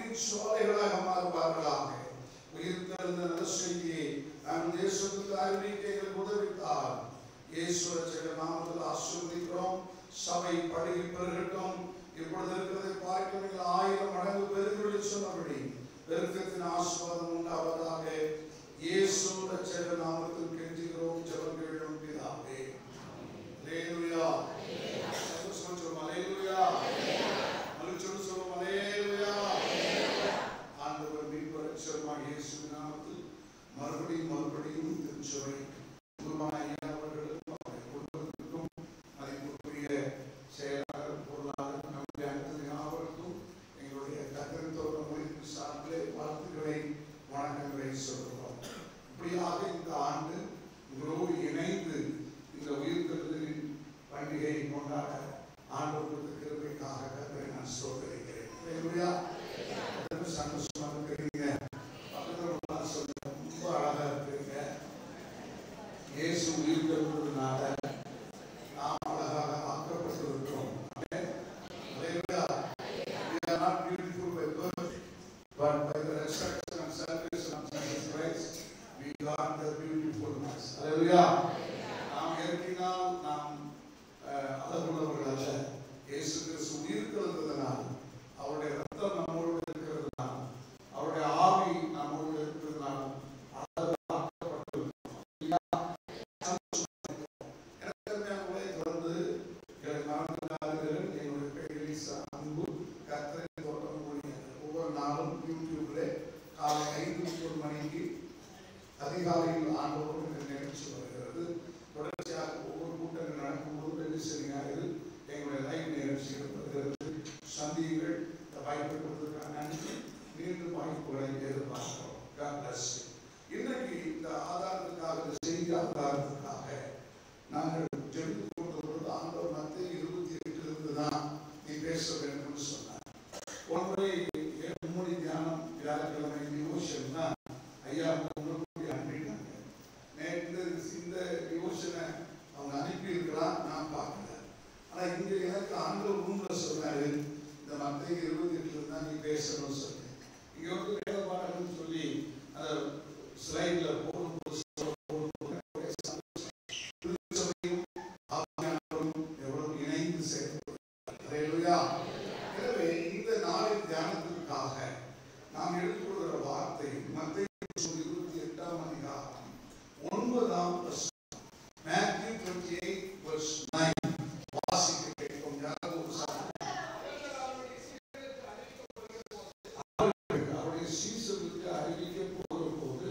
ஒளியின் சோலைகளாக மாறுவார்களாக உயிர்த்தெழுந்த நற்செய்தியை நம் தேசத்துக்கு அறிவிக்க எங்களுக்கு உதவித்தார் இயேசு ரட்சகர் நாமத்தில் ஆசீர்வதிக்கிறோம் சபை படுகி பெருகட்டும் இப்பொழுது இருக்கிறதை பார்க்க நீங்கள் ஆயிரம் மடங்கு பெருகுவதை சொன்னபடி பெருக்கத்தின் ஆசீர்வாதம் உண்டாவதாக இயேசு ரட்சகர் நாமத்தில் கெஞ்சுகிறோம் ஜெபங்களும் பிதாவே அல்லேலூயா சந்தோஷமா சொல்லுவோம் அல்லேலூயா மகிழ்ச்சியோடு சொல்லுவோம் அல்லேலூயா ஆண்டவர் மீட்பர் ரட்சகருமாகிய இயேசுவின் நாமத்தில் மறுபடியும் மறுபடியும் திருச்சபை குருவான ஐயா அவர்களுக்கும் அவருடைய குடும்பத்திற்கும் மதிப்புக்குரிய செயலாளர் பொருளாளர் நம்முடைய அனைத்து யாவருக்கும் எங்களுடைய கத்திரத்தோட மொழிக்கு சார்பிலே வாழ்த்துக்களை வணக்கங்களை சொல்கிறோம் இப்படியாக இந்த ஆண்டு உங்களோடு இணைந்து இந்த உயிர்த்தெழுதலின் பண்டிகையை கொண்டாட ஆண்டவருக்கு கிருபைக்காக கத்தரை நான் சோதரிக்கிறேன் அல்லேலூயா. ரொம்ப சந்தோஷமா இருக்கிறீங்க பக்கத்துல உள்ளவங்க சொல்லுங்க ரொம்ப அழகா இருக்கிறீங்க இயேசு உயிர்த்தெழுந்ததுனால நாம் அழகாக ஆக்கப்பட்டிருக்கிறோம் ஆமென். அல்லேலூயா. We are not beautiful by birth, but by the resurrection and salvation of Jesus Christ, we got the beautifulness. Hallelujah. நாம் இயற்கையினால் நாம் அஹ், அழகுள்ளவர்கள் அல்ல இயேசு கிறிஸ்து உயிர்த்தெழுந்ததனால் அவருடைய ரத்தம் நம்மோடு இருக்கிறதுனால் அவருடைய ஆவி நம்மோடு இருக்கிறதுனால் அழகு ஆக்கப்பட்டிருக்கிறோம். எனக்கு உங்களை தொடர்ந்து எனக்கு மறந்துடாதீர்கள் என்னுடைய பெயர் எலிசா அன்பு கர்த்தரை தோட்டம் ஊழியர் ஒவ்வொரு நாளும் யூடியூப்ல காலை ஐந்து முப்பது மணிக்கு அதிகாலையில் ஆண்டவரும் இந்த நிகழ்ச்சி வருகிறது தொடர்ச்சியாக ஒவ்வொரு கூட்டங்கள் நடக்கும்போது வெள்ளி சனி ஞாயிறு எங்களுடைய லைவ் நிகழ்ச்சிகள் வருகிறது சந்தியுங்கள் இந்த வாய்ப்பை கொடுத்ததுக்காக நன்றி மீண்டும் வாய்ப்புகளை எதிர்பார்க்கிறோம் God bless you. இன்றைக்கு இந்த ஆதாரத்துக்காக இந்த செய்தி ஆதாரத்துக்காக நாங்கள் ஜெபித்துக் கொண்ட பொழுது ஆண்டவர் மத்திய இருபத்தி எட்டிலிருந்து தான் நீ பேச வேண்டும் என்று சொன்னார் ஒரு முறை ஏழு மணி தியானம் வியாழக்கிழமை டிவோஷன் தான் ஐயா உங்களுக்கு அனுப்பிட்டாங்க நேற்று இந்த டிவோஷனை அவங்க அனுப்பி இருக்கலாம் நான் பார்க்கல ஆனா இங்க எனக்கு ஆண்டவர் ரூம்ல சொன்னாரு இந்த மத்திய இருபத்தி எட்டுல தான் நீ பேசணும்னு சொல்லி இங்க வந்து வேத பாடல்னு சொல்லி அந்த ஸ்லைட்ல போடும்போது போடும்போது ஒரே சந்தோஷம். திருச்சபையும் ஆவியானவரும் எவ்வளவு இணைந்து செயல்படுகிறார்கள். அல்லேலூயா. எனவே இந்த நாளின் தியானத்திற்காக நாம் எடுத்துக்கொள்கிற வார்த்தை மத்திய இருபத்தி எட்டாம் அதிகாரம் ஒன்பதாம் வசனம். மேத்யூ 28 verse 9 வாசிக்க கேட்போம் யாராவது ஒரு சாமி அவர்களுக்கு, அவருடைய சீசர்களுக்கு அறிவிக்க போகிற போது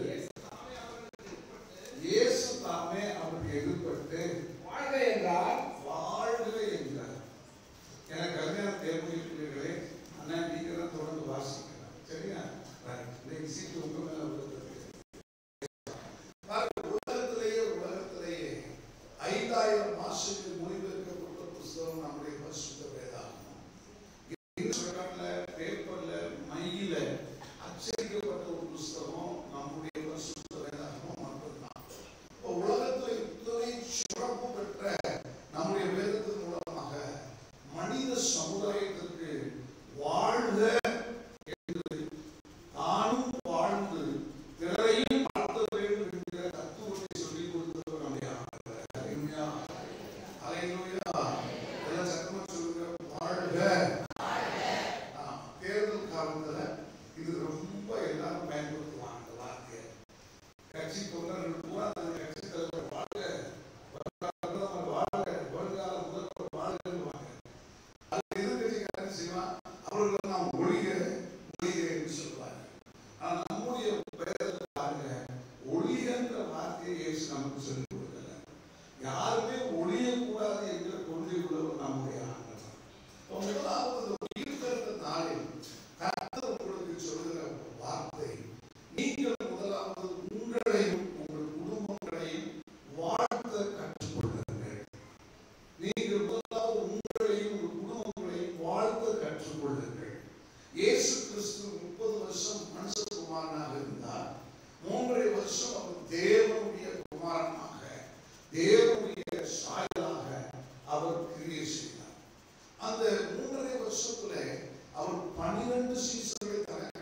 இயேசு தாமே அவருக்கு எதிர்பட்டு வாழ்க என்றார் வாழ்க என்றார் எனக்கு அருமையான தேர்வுகளே அண்ணா நீங்க தான் தொடர்ந்து வாசிக்கலாம் சரியா Right. இன்னைக்கு சீட்டு உங்க மேல விழுந்தது பாருங்க, உலகத்திலேயே உலகத்திலேயே ஐந்தாயிரம் மாசத்துக்கு மொழிபெயர்க்கப்பட்ட புஸ்தகம் நம்முடைய பரிசுத்த வேதாகமம் இன்ஸ்டாகிராம்ல பேப்பர்ல மையில அச்சடிக்கப்பட்ட ஒரு புஸ்தகம் நம்முடைய பரிசுத்த வேதாகமம் மட்டும்தான் இப்போ உலகத்துல இத்தனை சிறப்பு பெற்ற நம்முடைய வேதத்தின் மூலமாக மனித சமுதாயத்திற்கு வாழ்க என்று தானும் வாழ்ந்து பிறரையும் வாழ்த்த வேண்டும் என்கிற தத்துவத்தை சொல்லிக் கொடுத்தவர் நம்முடைய ஆண்டவர். அருமையா? அல்லேலூயா. எல்லாம் சத்தமா சொல்லுங்க வாழ்க ஆ, தேர்தல் காலத்துல இது ரொம்ப எல்லாரும் பயன்படுத்துவாங்க இந்த வார்த்தையை கட்சி தொண்டர்கள் பூரா அந்த கட்சி தலைவர் வாழ்க வருங்கால வாழ்க வருங்கால முதல்வர் வாழ்கன்னுவாங்க அது எதிர்கட்சிக்காரன் செய்வான் அவர்கள் நாம் ஒழிக ஒழிக என்று சொல்வாங்க ஆனா நம்முடைய வேதத்தை பாருங்க ஒழிகன்ற வார்த்தையை இயேசு நமக்கு சொல்லிக் கொடுக்கல யாருமே ஒழியக்கூடாது என்கிற கொள்கை உள்ளவர் நம்முடைய ஆண்டவர் இப்போ முதலாவது இந்த உயிர்த்தெழுந்த நாளில் கர்த்தர் உங்களுக்கு சொல்லுகிற ஒரு வார்த்தை நீங்கள் முதலாவது உங்களையும் உங்கள் குடும்பங்களையும் வாழ்த்த கற்றுக்கொள்ளுங்கள் நீங்கள் முதலாவது உங்களையும் உங்கள் குடும்பங்களையும் வாழ்த்த கற்றுக்கொள்ளுங்கள் இயேசு கிறிஸ்து முப்பது வருஷம் மனுஷகுமாரனாக இருந்தார் மூன்றரை வருஷம் அவர் தேவனுடைய குமாரனாக தேவனுடைய சாயலாக அவர் கிரியை செய்தார் அந்த மூன்றரை வருஷத்துல அவர் பன்னிரண்டு சீசர்களை தனக்கு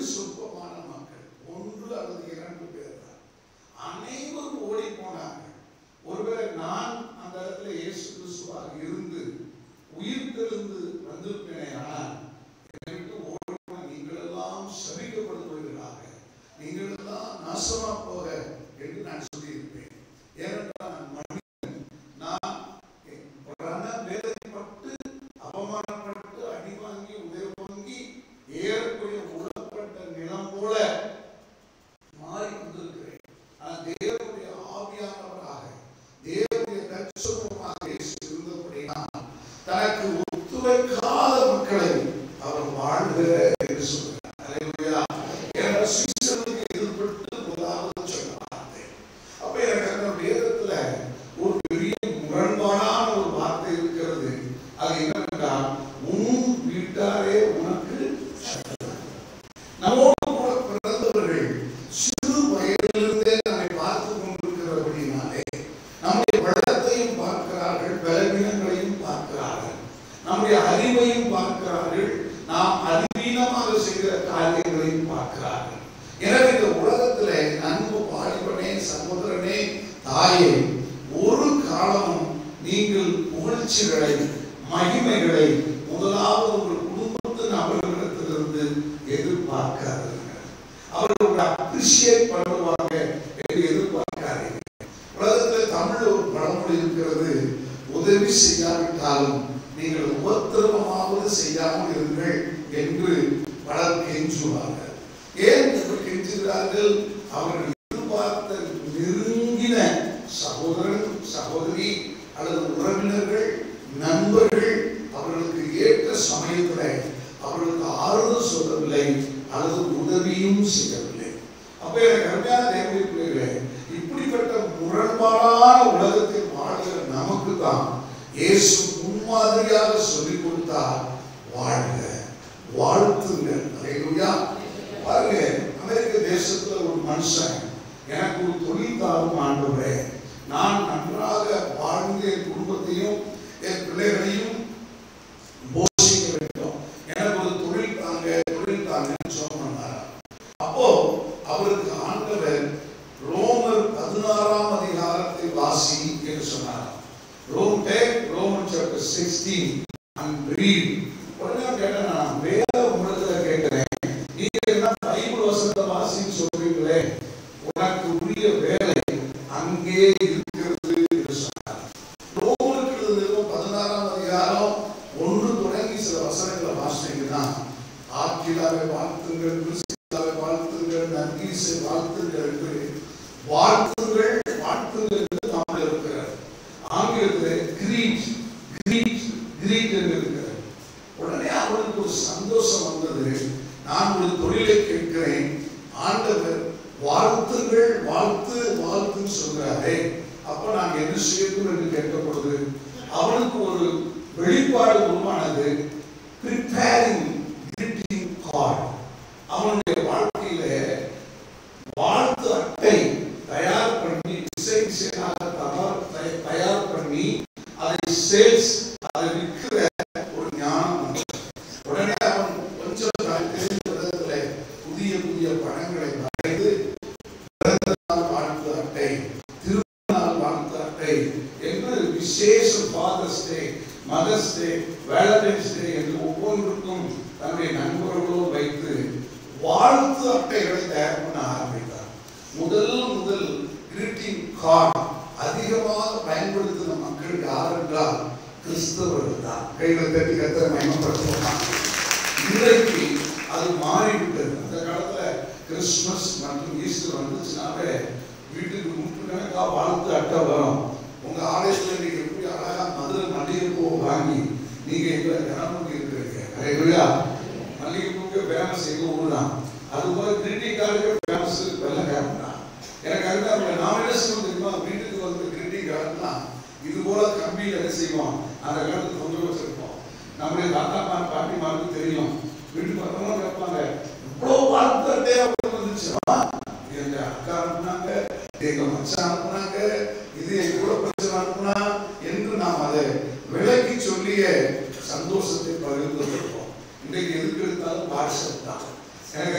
வெகு சொற்பமான மக்கள் ஒன்று அல்லது இரண்டு பேர் தான் அனைவரும் ஓடி போனார்கள் ஒருவேளை நான் அந்த இடத்துல இயேசு கிறிஸ்துவாக இருந்து உயிர் தெழுந்து வந்திருப்பேனே ஆனால் என்னை விட்டு ஓடி போன நீங்கள் எல்லாம் சபிக்கப்படுவீர்களாக நீங்கள் எல்லாம் நாசமா போக என்று நான் சொல்லியிருப்பேன் ஏனென்றால் நான் மனிதன் நான் பிரண வேதனைப்பட்டு அவமானப்பட்டு அடி வாங்கி உதவி வாங்கி ஏறக்குறைய உடப்பட்ட நிலம் போல மாறி வந்திருக்கிறேன் ஆனால் தேவனுடைய ஆவியானவராக தேவனுடைய தற்சமமாக இயேசு இருந்தபடியால் தனக்கு ஒத்துழைக்காத மக்களை அவர் வாழ்கிற என்று சொல்கிறார் அல்லேலூயா. ஏன்னா சீசனுக்கு எதிர்பட்டு முதலாவது சொன்ன வார்த்தை அப்ப எனக்கு அந்த வேதத்துல ஒரு பெரிய முரண்பாடான ஒரு வார்த்தை இருக்கிறது அது என்னவென்றால் உன் வீட்டாரே உனக்கு சத்துரு. நம்மோடு கூட பிறந்தவர்கள் சிறு வயதிலிருந்தே நம்மை பார்த்து கொண்டிருக்கிறபடினாலே நம்முடைய பலத்தையும் பார்க்கிறார்கள் பலவீனங்களையும் பார்க்கிறார்கள் நம்முடைய அறிவையும் பார்க்கிறார்கள் நாம் அறிவீனமாக செய்கிற காரியங்களையும் பார்க்கிறார்கள் எனவே இந்த உலகத்திலே நன்கு வாலிபனே சகோதரனே தாயே ஒரு காலமும் நீங்கள் புகழ்ச்சிகளை மகிமைகளை முதலாவது உங்கள் குடும்பத்து நபர்களிடத்திலிருந்து எதிர்பார்க்காதீர்கள் அவர்கள் அப்ரிஷியேட் பண்ணுவாங்க என்று எதிர்பார்க்காதீங்க உலகத்தில் தமிழ்ல ஒரு பழமொழி இருக்கிறது உதவி செய்யாவிட்டாலும் நீங்கள் உபத்திரவமாவது செய்யாமல் இருங்கள் என்று பலர் கெஞ்சுவார்கள் ஏன் என்று கெஞ்சுகிறார்கள் அவர்கள் எதிர்பார்த்த நெருங்கின சகோதரன் சகோதரி அல்லது உறவினர்கள் நண்பர்கள் அவர்களுக்கு ஏற்ற சமயத்தில் அவர்களுக்கு ஆறுதல் சொல்லவில்லை அல்லது உதவியும் செய்யவில்லை அப்ப எனக்கு அருமையான தேவனுடைய பிள்ளைகளே இப்படிப்பட்ட முரண்பாடான உலகத்தில் வாழ்கிற நமக்கு தான் இயேசு முன்மாதிரியாக சொல்லிக் கொடுத்தார் வாழ்க வாழ்த்துங்கள் அல்லேலூயா பாருங்க அமெரிக்க தேசத்துல ஒரு மனுஷன் எனக்கு ஒரு தொழில் தாரும் ஆண்டவரே நான் நன்றாக வாழ்ந்து என் குடும்பத்தையும் என் பிள்ளைகளையும் போஷிக்க வேண்டும் எனக்கு ஒரு தொழில் தாங்க தொழில் தாங்கன்னு சொன்னார் அப்போ அவருக்கு ஆண்டவர் ரோமர் பதினாறாம் அதிகாரத்தை வாசி என்று சொன்னார் Rome take Roman chapter sixteen and read உடனே கேட்டேன் நான் வேற உலகத்துல கேட்கிறேன் நீங்க என்ன பைபிள் வசனத்தை வாசின்னு சொல்றீங்களே உனக்கு உரிய வேலை அங்கே இருக்கிறது என்று சொன்னார் ரோமருக்கு எழுதின பதினாறாம் அதிகாரம் ஒன்று தொடங்கி சில வசனங்களை வாசித்தீங்கன்னா ஆக்கிலாவை வாழ்த்துங்கள் கிறிஸ்துவை வாழ்த்துங்கள் நர்கீசை வாழ்த்துங்கள் என்று வாழ்த்துங்கள் வாழ்த்துங்கள் என்று தமிழ் இருக்கிறார் ஆங்கிலத்தில் கிரீட் கிரீட் கிரீட் என்று இருக்கிறார் உடனே அவனுக்கு ஒரு சந்தோஷம் வந்தது நான் ஒரு தொழிலை கேட்கிறேன் ஆண்டவர் வாழ்த்துங்கள் வாழ்த்து வாழ்த்துன்னு சொல்றாரே அப்ப நான் என்ன செய்யணும் என்று கேட்ட பொழுது அவனுக்கு ஒரு வெளிப்பாடு உருவானது ப்ரிப்பேரிங் greeting கார்டு அவனுடைய வாழ்க்கையில வாழ்த்து அட்டை தயார் பண்ணி டிசைன் டிசைனாக தயார் தய- தயார் பண்ணி அதை சேல்ஸ் அதை விற்கிற ஒரு ஞானம் வந்தது. உடனே அவன் கொஞ்சம் நாள் தெரிந்த விதத்துல புதிய புதிய படங்களை வரைந்து பிறந்த நாள் வாழ்த்து அட்டை திருநாள் வாழ்த்து அட்டை என்று விசேஷ Father's Day Mother's Day Valentine's Day என்று ஒவ்வொன்றுக்கும் தன்னுடைய நண்பர்களோடு வைத்து வாழ்த்து அட்டைகளை தயார் பண்ண ஆரம்பித்தார் முதல் முதல் கிரீட்டிங் கார்டு அதிகமாக பயன்படுத்தின மக்கள் யார் என்றால் கிறிஸ்தவர்கள் தான் கைகளை தட்டி கத்த மயமப்படுத்துவாங்க இன்றைக்கு அது மாறிவிட்டது அந்த காலத்துல கிறிஸ்துமஸ் மற்றும் ஈஸ்டர் வந்துச்சுனாவே வீட்டுக்கு நூற்றுக்கணக்கா வாழ்த்து அட்டை வரும் உங்க ஆலயத்துல நீங்க எப்படி அழகா மதுரை மல்லிகைப்பூ வாங்கி நீங்க எங்களை கனமுடி இருக்கிறீங்க அலையா மல்லிகைப்பூக்கு ஃபேமஸ் எங்க ஊர் தான் அது போல கிரீட்டிங் கார்டுக்கு ஃபேமஸ் வெள்ளக்காரன் தான் எனக்கு அதுதான் நாம என்ன செய்வோம் தெரியுமா வீட்டுக்கு வந்து கிரீட்டிங் கார்டுலாம் இது போல கம்பியில் என்ன செய்வோம் அந்த காலத்துல தொங்க வச்சிருப்போம் நம்முடைய தாத்தா பாட்டி பாட்டிமாருக்கு தெரியும் வீட்டுக்கு வரவங்க கேட்பாங்க இவ்வளோ வாழ்த்தே அப்படி வந்துச்சு ஆ, எங்க அக்கா அனுப்புனாங்க எங்க மச்சான் அனுப்புனாங்க இது எங்க கூட பிரச்சனை அனுப்புனா என்று நாம் அதை விலைக்கு சொல்லிய சந்தோஷத்தை பகிர்ந்து கொள்வோம் இன்றைக்கு எதுக்கு எடுத்தாலும் வாட்ஸ்அப் தான் எனக்கு அது அப்படி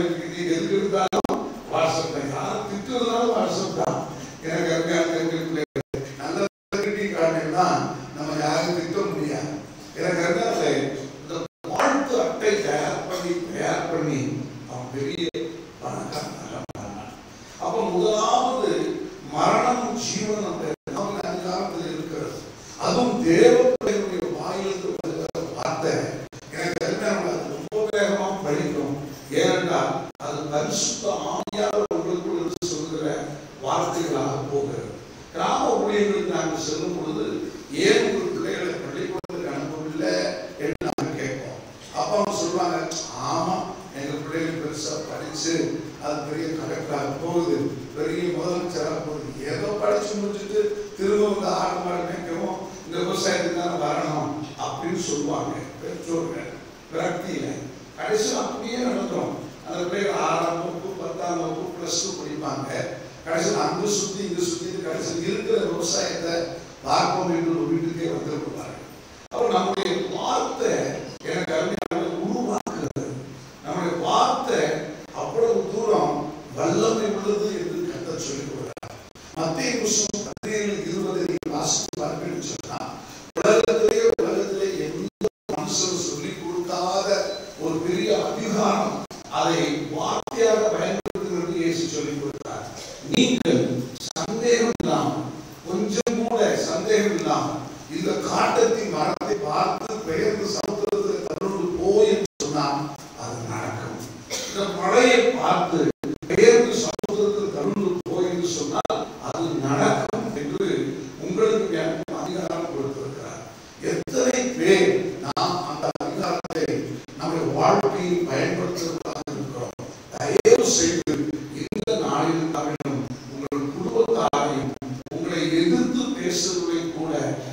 இருக்குது எதுக்கு இருந்தாலும் வாட்ஸ்அப் தான் யாரும் திட்டுறதுனாலும் வாட்ஸ்அப் தான் எனக்கு அருமையான தெரிஞ்ச நல்ல கிரெடிட் கார்டுனா நம்ம யாரும் திட்ட முடியாது எனக்கு அருமையான இந்த வாழ்த்து அட்டை தயார் பண்ணி தயார் பண்ணி அவன் பெரிய பணக்காரனாக மாறினான் அப்ப முதலாவது மரணம் ஜீவன் நம்ம நம்ம அதிகாரத்தில் இருக்கிறது அதுவும் தேவனுடைய வாயிலிருந்து வருகிற வார்த்தை எனக்கு அருமையான அது ரொம்ப வேகமாக படிக்கும் ஏனென்றால் அது பரிசுத்த ஆவியாளர் உங்களுக்குள் இருந்து சொல்கிற வார்த்தைகளாக போகிறது கிராம ஊழியர்களுக்கு நாங்கள் செல்லும் பொழுது ஏன் உங்கள் பிள்ளைகளை பள்ளிக்கூடத்துக்கு அனுப்பவில்லை என்று நாங்கள் கேட்போம் அப்பா அவங்க சொல்லுவாங்க ஆமா எங்க பிள்ளைகள் பெருசா படிச்சு அது பெரிய கலெக்டராக போகுது பெரிய முதலமைச்சராக போகுது ஏதோ படிச்சு முடிச்சுட்டு திரும்ப வந்து ஆடு மாடு மேய்க்கவும் இந்த விவசாயத்துக்கு தானே வரணும் அப்படின்னு சொல்லுவாங்க பெற்றோர்கள் விரக்தியில கடைசி அப்படியே நடக்கும் அந்த பிள்ளைகள் ஆறாம் வகுப்பு பத்தாம் வகுப்பு பிளஸ் டூ படிப்பாங்க கடைசியில் அங்கு சுத்தி இங்கு சுத்தி கடைசியில் இருக்கிற விவசாயத்தை பார்ப்போம் என்று ஒரு வீட்டுக்கே வந்திருப்பாங்க அப்போ நம்முடைய வார்த்தை எனக்கு அருமையாக உருவாக்குறது நம்முடைய வார்த்தை அவ்வளவு தூரம் வல்லமை உள்ளது என்று கத்த சொல்லிக் கொடுக்கிறார் மத்திய புஸ்தகம் பதினேழு இருபது நீங்கள் வாசித்து பார்ப்பீங்கன்னு சொன்னா உலகத்திலே உலகத்திலே எந்த மனுஷனும் சொல்லிக் கொடுக்காத ஒரு பெரிய அதிகாரம் அதை வார்த்தையாக பயன்படுத்துகிறது இயேசு சொல்லிக் கொடுத்தார் நீங்கள் சந்தேகம் இல்லாமல் கொஞ்சம் கூட சந்தேகம் இல்லாமல் இந்த காட்டத்தின் மரத்தை பார்த்து பெயர்ந்து சமுத்திரத்தில் தள்ளுண்டு போ என்று சொன்னால் அது நடக்கும் இந்த மழையை பார்த்து பெயர்ந்து சமுத்திரத்தில் தள்ளுண்டு போ என்று சொன்னால் அது நடக்கும் என்று உங்களுக்கு எனக்கு அதிகாரம் கொடுத்திருக்கிறார் எத்தனை பேர் நாம் அந்த அதிகாரத்தை நம்முடைய வாழ்க்கையில் பயன்படுத்துவதாக இருக்கிறோம் தயவு செய்து இந்த நாளில் தவிரும் உங்கள் குடும்பத்தாரையும் உங்களை எதிர்த்து பேசுவதை கூட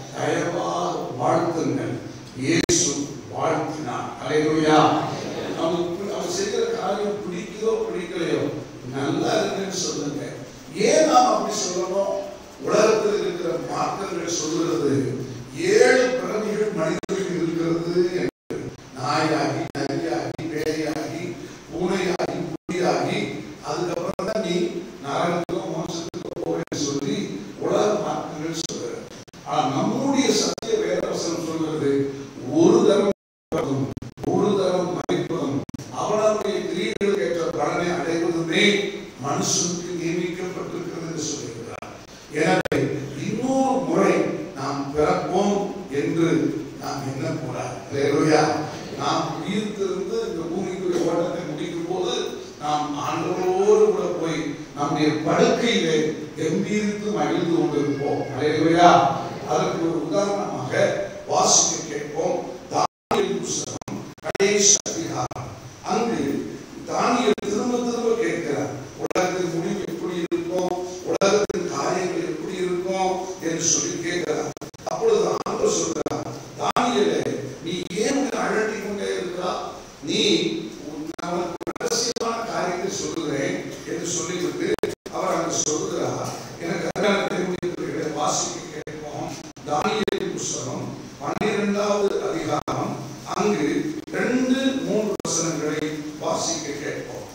தயவாக வாழ்த்துங்கள் இயேசு வாழ்த்தினார் அலையா நமக்கு அவர் செய்கிற காரியம் பிடிக்குதோ பிடிக்கலையோ நல்லா இருக்குன்னு சொல்லுங்க ஏன் நாம் அப்படி சொல்லணும் உலகத்தில் இருக்கிற மாற்றங்கள் சொல்கிறது ஏழு பிறவிகள் மனிதர்களுக்கு இருக்கிறது என்று நாயாகி நரியாகி பேயாகி பூனையாகி புலியாகி அதுக்கப்புறம் தான் நீ நரகத்துக்கோ மோசத்துக்கோ போவேன்னு சொல்லி உலக மாற்றங்கள் சொல்கிறது ஆனா நம்முடைய சத்திய வேதவசனம் சொல்கிறது ஒரு தரம் பிறப்பதும், ஒரு தரம் மறிப்பதும் அவனவனுடைய கிரியைகளுக்கு ஏற்ற பலனை அடைவதுமே மனுஷனுக்கு நியமிக்கப்பட்டிருக்கிறது என்று சொல்லுகிறார் எனவே இன்னொரு முறை நாம் பிறப்போம் என்று நாம் எண்ணக்கூடாது அல்லேலூயா நாம் உயிர்த்திருந்து இந்த பூமிக்குரிய ஓட்டத்தை முடிக்கும் போது நாம் ஆண்டவரோடு கூட போய் நம்முடைய படுக்கையிலே கம்பீரித்து மகிழ்ந்து கொண்டிருப்போம் அல்லேலூயா அதற்கு ஒரு உதாரணமாக வாசிக்க கேட்போம் தானியேல் புஸ்தகம் கடைசி அதிகாரம் அங்கு தானியேல் திரும்ப திரும்ப கேட்கிறார் உலகத்தின் முடிவு எப்படி இருக்கும் உலகத்தின் காரியங்கள் எப்படி இருக்கும் என்று சொல்லி கேட்கிறார் அப்பொழுது ஆண்டவர் சொல்கிறார் தானியேலே நீ ஏன் உன்னை அழட்டிக் கொண்டே இருக்கிறாய் நீ உன் அவனுக்கு ரகசியமான காரியத்தை சொல்லுகிறேன் என்று சொல்லிவிட்டு அவர் அங்கு சொல்கிறார் எனக்கு அருமையான தெரிவிக்கிறீர்களே வாசிக்க கேட்போம் தானியேல் புஸ்தகம் பன்னிரெண்டாவது அதிகாரம் அங்கு ரெண்டு மூன்று வசனங்களை வாசிக்க கேட்போம்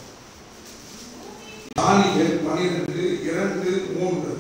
தானியேல் பன்னிரெண்டு இரண்டு மூன்று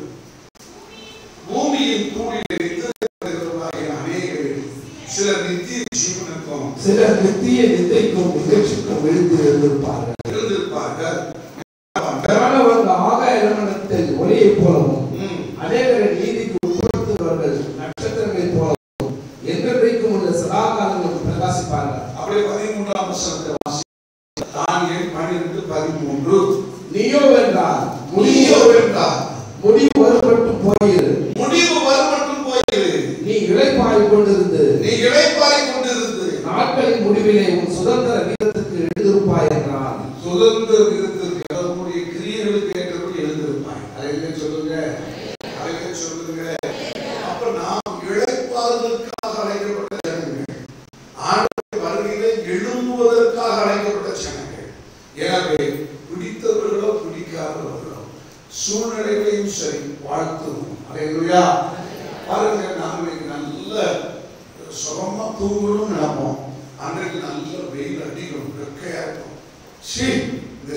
பூமியின் தூளிலே நித்திரையாகிய அநேகரில் சிலர் நித்திய ஜீவனுக்கும் சிலர் நித்திய நிந்தைக்கும் நிகழ்ச்சிக்கும் விழுந்து எழுந்திருப்பார்கள் இருந்திருப்பார்கள் பிறனவர்கள் ஆகாய நிறுவனத்தில் ஒளியைப் போலவும் ம். அநேகரை நீதிக்கு உட்படுத்துபவர்கள் நட்சத்திரங்களைப் போலவும் என்றென்றைக்கும் உள்ள சதாகாலங்களுக்கு பிரகாசிப்பார்கள் அப்படியே பதிமூன்றாம் வசனத்தை வாசி தானியேல் பன்னிரெண்டு பதிமூன்று நீயோ வென்றால் முடியோ முடியோ என்றார் முடிவு வருபட்டு போயிரு முடிவு வருமட்டும் போயிரு நீ இளைப்பாய் கொண்டிருந்து நீ இளைப்பாய் கொண்டிருந்து நாட்களின் முடிவிலே உன் சுதந்திர வீரத்துக்கு எழுந்திருப்பாய் என்றான் சுதந்திர விதத்திற்கு நம்முடைய கிரியைகளுக்கு ஏற்றபடி எழுந்திருப்பாய் அதை இல்லை சொல்லுங்க அதை இல்லை சொல்லுங்க அப்ப நாம் இழைப்பாதற்காக அழைக்கப்பட்ட ஜனங்கள் ஆண்டு வருகையிலே எழும்புவதற்காக அழைக்கப்பட்ட ஜனங்கள் எனவே பிடித்தவர்களோ பிடிக்காதவர்களோ சூழ்நிலைகளையும் சரி வாழ்த்துவோம் அலையா பாருங்க நாம் இன்னைக்கு நல்ல சுகமா தூங்கணும்னு நினைப்போம் அன்றைக்கு நல்ல வெயில் அடிக்கும் வெக்கையா இருக்கும் சீ இந்த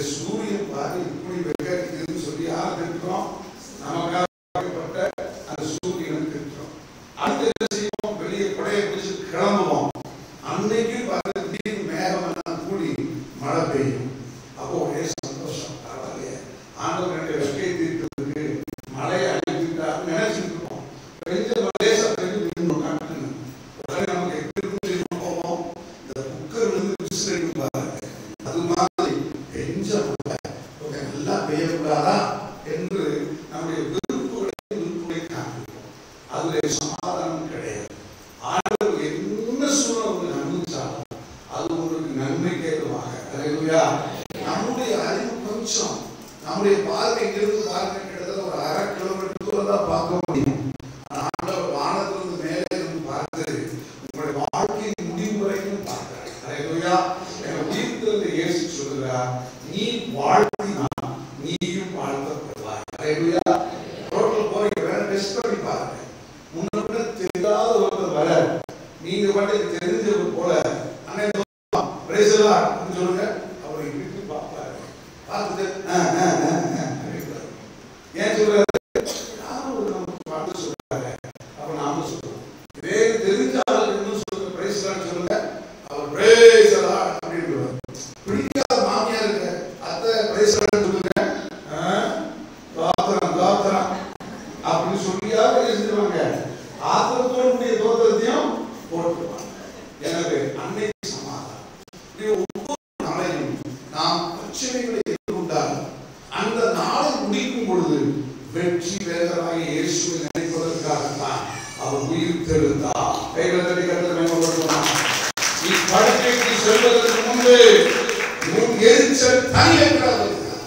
சூரியன் பாரு இப்படி வெக்கடிக்குதுன்னு சொல்லி யார் திட்டுறோம் நமக்காக படைக்கப்பட்ட அந்த சூரியனை திட்டுறோம் அடுத்து என்ன செய்வோம் வெளியே குடையை பிடிச்சு கிளம்புவோம் அன்னைக்கு பாரு திடீர்னு மேகம் எல்லாம் கூடி மழை பெய்யும் அப்போ ஒரே சந்தோஷம் பரவாயில்லையே ஆண்டவர் ரெண்டு வெக்கை தீர்க்கிறதுக்கு மழையை அனுப்பிட்டார் நினைச்சிட்டு இருக்கோம் பெஞ்ச மலேசா பெஞ்சு விழுந்து காட்டுங்க உடனே நமக்கு எப்படி இருக்கும் தெரியுமா போவோம் இந்த குக்கர் விழுந்து விசில் அடிக்கும் பாருங்க அது மாதிரி பெஞ்ச மழை கொஞ்சம் நல்லா பெய்யக்கூடாதா என்று நம்முடைய விருப்புகளை விருப்புகளை காண்பிப்போம் அதுல சமாதானம் கிடையாது ஆண்டவர் என்ன சூழல் உங்களுக்கு அனுபவிச்சாலும் அது உங்களுக்கு நன்மை கேட்குவாங்க அல்லேலூயா நம்முடைய அறிவு கொஞ்சம் நம்முடைய பார்வை இங்கிருந்து பார்க்க கிட்டத்தட்ட ஒரு அரை கிலோமீட்டர் தூரம் தான் பார்க்க முடியும் ஆனா ஆண்டவர் வானத்திலிருந்து மேலே இருந்து பார்த்து உங்களுடைய வாழ்க்கையின் முடிவு வரைக்கும் பார்க்கிறார் அல்லேலூயா எங்க உயிர்த்திருந்த இயேசு சொல்லுகிறார் நீ வாழ்த்தினா நீயும் வாழ்த்தப்படுவாய் அல்லேலூயா ரோட்ல போறீங்க வேற டெஸ்ட் பண்ணி பாருங்க முன்ன பின்ன தெரியாத ஒருத்தர் வர நீங்க பாட்டுக்கு தெரிஞ்சவர் போல அண்ணன் பிரேசலா சொல்லுங்க அவரை விட்டு பார்ப்பாரு பார்த்துட்டு ஆ, ஆ, ஆ, ஆ, அப்படின்றாரு. ஏன் சொல்றாரு யாரும் ஒரு நமக்கு பாட்டு சொல்றாரு அப்ப நாம சொல்றோம் இதே தெரிஞ்ச ஆளுக்கு இன்னும் சொல்லுங்க பிரேசலான்னு சொல்லுங்க அவர் பிரேசலா அப்படின்றாரு பிடிக்காத மாமியாருக்கு அத்தை பிரேசலான்னு சொல்லுங்க ஆ, காத்திரம் காத்திரம் அப்படின்னு சொல்லியா என்ன செஞ்சுருவாங்க ஆத்திரத்தோடு கூடிய தோத்திரத்தையும் போட்டுருவாங்க எனவே அன்னைக்கு சமாதானம் இப்படி ஒவ்வொரு நாளையும் நாம் பிரச்சனைகளை எதிர்கொண்டால் அந்த நாளை முடிக்கும் பொழுது வெற்றி வேதராக இயேசுவை நினைப்பதற்காகத்தான் அவர் உயிர் தெழுந்தார் கைகளை தட்டி கருத்து மேம்படுத்தலாம் நீ படுக்கைக்கு செல்வதற்கு முன்பு உன் எரிச்சல் தனியே கிடந்திருக்கிறார்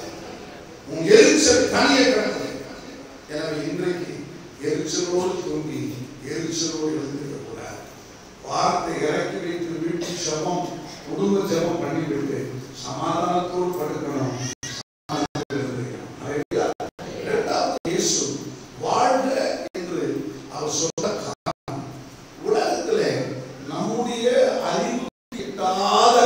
உன் எரிச்சல் தனியே கிடந்திருக்கிறார் எனவே இன்றைக்கு எரிச்சலோடு தூங்கி எரிச்சலோடு எழுந்திருக்க கூடாது வார்த்தை இறக்கி வைத்து வீட்டு ஜபம் குடும்ப ஜபம் பண்ணிவிட்டு சமாதானத்தோடு படுக்கணும் சமாதானத்தில் இருந்திருக்கணும். ஹalleluya. இரண்டாவது இயேசு வாழ்க என்று அவர் சொல்ல காரணம் உலகத்திலே நம்முடைய அறிவு எட்டாத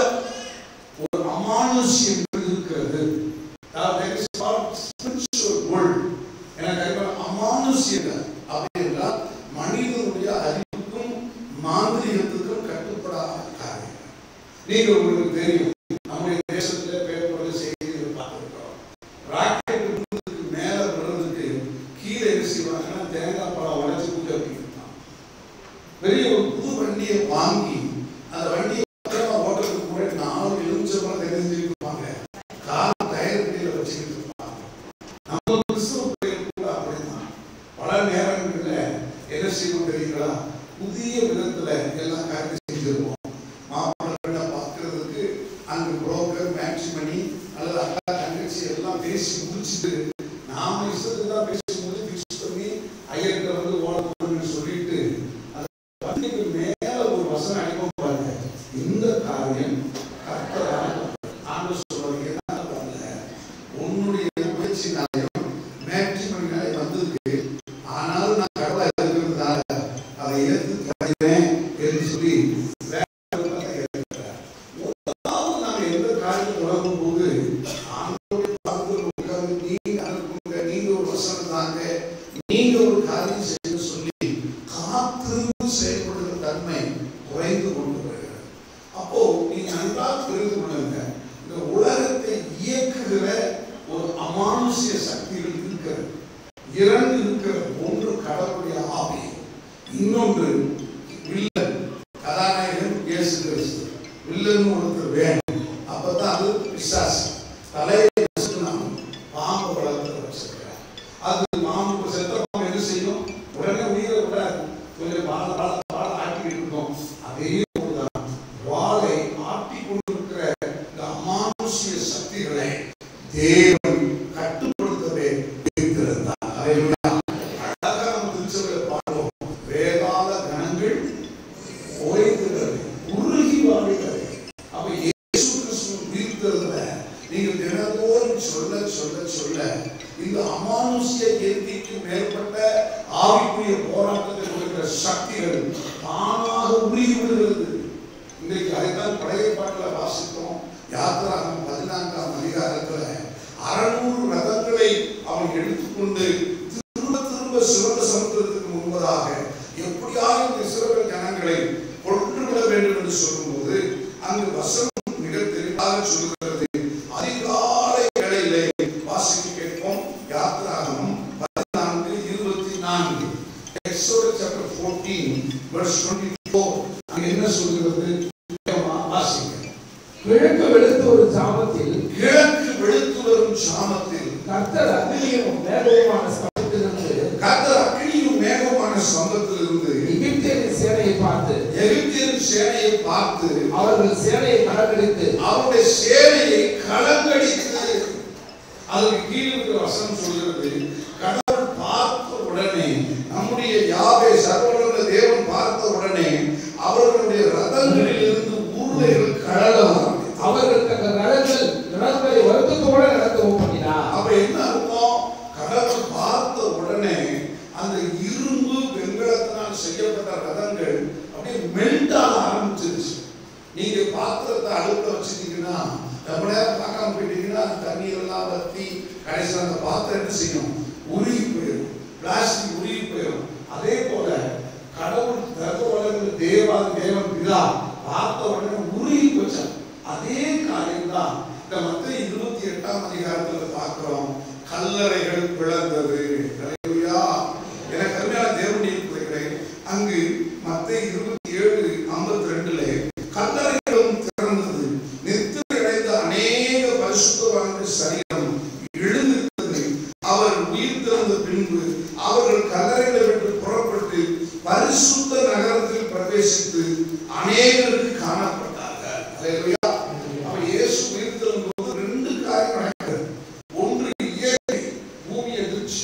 ஒரு அமானுஷ்யம் இருக்கிறது Now, there is called spiritual world. எனக்கு அறிவு அமானுஷ்யங்கள் அப்படி என்றால் மனிதனுடைய அறிவுக்கும் மாந்திரிகத்துக்கும் கட்டுப்படாத காரியம் நீங்க உங்களுக்கு தெரியும் நம்முடைய தேசத்துல பேப்பர்ல செய்திகள் பார்த்திருக்கிறோம் ராக்கெட் விழுந்ததுக்கு மேல விழுறதுக்கு கீழே என்ன செய்வாங்கன்னா தேங்காய் பழம் உடைச்சு பூஜை பண்ணிருப்பாங்க பெரிய ஒரு புது வண்டியை வாங்கி அந்த வண்டியை பத்திரமா ஓட்டுறதுக்கு முன்னாடி நாலு எலுமிச்சம்பழம் தெரிஞ்சிருப்பாங்க கால் டயர் கீழே வச்சுக்கிட்டு இருப்பாங்க நம்ம கிறிஸ்துவ பிள்ளைகள் கூட அப்படிதான் பல நேரங்கள்ல என்ன செய்வோம் தெரியுங்களா புதிய விதத்துல எல்லாம் காரியம் செஞ்சிருவோம் மாப்பிள்ளை பார்க்கறதுக்கு அங்க புரோக்கர் மேட்ச்மணி அல்லது அக்கா தங்கச்சி எல்லாம் பேசி முடிச்சுட்டு நாம இஷ்டத்துக்கு தான் பேசி முடிச்சு ஃபிக்ஸ் பண்ணி ஐயர்கிட்ட வந்து ஓட போடுன்னு சொல்லிட்டு அந்த பத்திரிக்கை மேல ஒரு வசனம் அனுப்ப பாருங்க இந்த காரியம் கர்த்தரால் ஆண்டு சொல்றது என்ன வரல உன்னுடைய முயற்சினாலையும் மேட்ச்மணினாலே வந்திருக்கு ஆனாலும் நான் கடவுளா இருக்கிறதுனால அதை எடுத்து தருகிறேன் என்று சொல்லி வேற ஒரு வார்த்தை கேட்கிறார். முதலாவது நாம எந்த காரியத்தை தொடங்கும் போது ஆண்டவருடைய பாதத்தில் உட்கார்ந்து நீங்க அனுப்புங்க நீங்க ஒரு வசனம் தாங்க நீங்க ஒரு காரியம் செய்ய சொல்லி காத்திருந்து செயல்படுகிற தன்மை குறைந்து கொண்டு வருகிறது அப்போ நீங்க நன்றாக புரிந்து கொள்ளுங்க இந்த உலகத்தை இயக்குகிற ஒரு அமானுஷ்ய சக்திகள் இருக்கிறது இரண்டு இருக்கிறது ஒன்று கடவுளுடைய ஆவி இன்னொன்று வில்லன் கதாநாயகன் இயேசு கிறிஸ்து வில்லன் ஒருத்தர் வேணும் அப்பதான் அது பிசாசு தலையை வச்சுக்கணும் பாம்பு வளர்த்து வச்சிருக்கிறார் அது மாம்பு செத்த பாம்பு என்ன செய்யும் உடனே உயிரை விடாது கொஞ்சம் வாழ வாழ வாழ ஆட்டிக்கிட்டு இருக்கும் அதே போலதான் வாளை ஆட்டி கொண்டிருக்கிற இந்த அமானுஷ்ய சக்திகளை தேவன் கட்டுப்படுத்தவே வைத்திருந்தார் ஹalleluya. அழகா நம்ம திருச்சபையில பாடுவோம் வேதாள கணங்கள் ஓய்கிறது உருகி வாழுகிறது அப்ப இயேசு கிறிஸ்து உயிர்த்ததுல நீங்க தினந்தோறும் சொல்ல சொல்ல சொல்ல இந்த அமானுஷ்ய இயற்கைக்கு மேற்பட்ட ஆவிக்குரிய போராட்டத்தில் இருக்கிற சக்திகள் தானாக உருகி விடுகிறது இன்றைக்கு அதைத்தான் பழைய பாட்டில் வாசித்தோம் யாத்திராகம் பதினான்காம் அதிகாரத்துல அறுநூறு ரதங்களை அவன் எடுத்துக்கொண்டு திரும்ப திரும்ப சிவந்த சமுத்திரத்துக்கு முன்பதாக எப்படியாவது இந்த இஸ்ரவேல் ஜனங்களை கொன்றுவிட வேண்டும் என்று சொல்லும்போது அங்கு வசனம் மிக தெளிவாக சொல்லுகிறது அதிகாலை வேளையிலே வாசிக்க கேட்போம் யாத்திராகமம் பதினான்கு இருபத்தி நான்கு Exodus chapter 14 verse 24 அங்க என்ன சொல்கிறது வாசிங்க கிழக்கு வெளுத்த ஒரு சாமத்தில் கிழக்கு வெளுத்து வரும் சாமத்தில் கர்த்தர் அக்னியும் மேகவுமான ஸ்தலத்திலிருந்து கர்த்தர் அக்கினியும் மேகமான சம்பத்திலிருந்து எகிப்தியரின் சேனையை பார்த்து எகிப்தியர் சேனையை பார்த்து அவர்கள் சேனையை கணக்கெடுத்து அவருடைய சேனையை கலங்கடித்து அதுக்கு கீழே இருக்கிற வசனம் சொல்கிறது கடவுள் பார்த்த உடனே நம்முடைய யாவை சர்வவல்ல தேவன் பார்த்த உடனே அவர்களுடைய ரதங்களில் இருந்து ஊர்லைகள் கழலாம் அவர்கள் தங்கள் ரதங்கள் ரதங்களை வருத்தத்தோடு நடக்கவும் பண்ணினார் அப்ப என்ன அர்த்தம் கடவுள் பார்த்த உடனே அந்த இரும்பு வெண்கலத்தினால் செய்யப்பட்ட ரதங்கள் அப்படியே மெல்ட் ஆக ஆரம்பிச்சிருச்சு நீங்க பாத்திரத்தை அடுப்புல வச்சிட்டீங்கன்னா ரொம்ப நேரம் பார்க்காம போயிட்டீங்கன்னா அந்த தண்ணீர் எல்லாம் வத்தி கடைசியில் அந்த பாத்திரம் என்ன செய்யும் உருகி போயிடும் பிளாஸ்டிக் உருகி போயிடும் அதே போல கடவுள் தர்க்க உலகில் தேவாதி தேவன் பிதா பார்த்த உடனே உருகி போச்சான் அதே காரியம் தான் இந்த மத்த இருபத்தி எட்டாம் அதிகாரத்துல பார்க்கிறோம் கல்லறைகள் பிளந்தது ஹalleluya. எனக்கு அருமையான தேவனுடைய பிள்ளைகளே அங்கு மத்த இருபத்தி ஏழு ஐம்பத்தி ரெண்டுல கல்லறைகளும் திறந்தது நித்திரை அடைந்த அநேக பரிசுத்தவான்கள் சரீரம் எழுந்திருந்தது அவர் உயிர் திறந்த பின்பு அவர்கள் கல்லறைகளை விட்டு புறப்பட்டு பரிசுத்த நகரத்தில் பிரவேசித்து அநேகருக்கு காணப்பட்டார்கள் ஹalleluya. அப்ப இயேசு உயிர் போது ரெண்டு காரியம் நடக்கிறது ஒன்று இயற்கை பூமி எதிர்ச்சி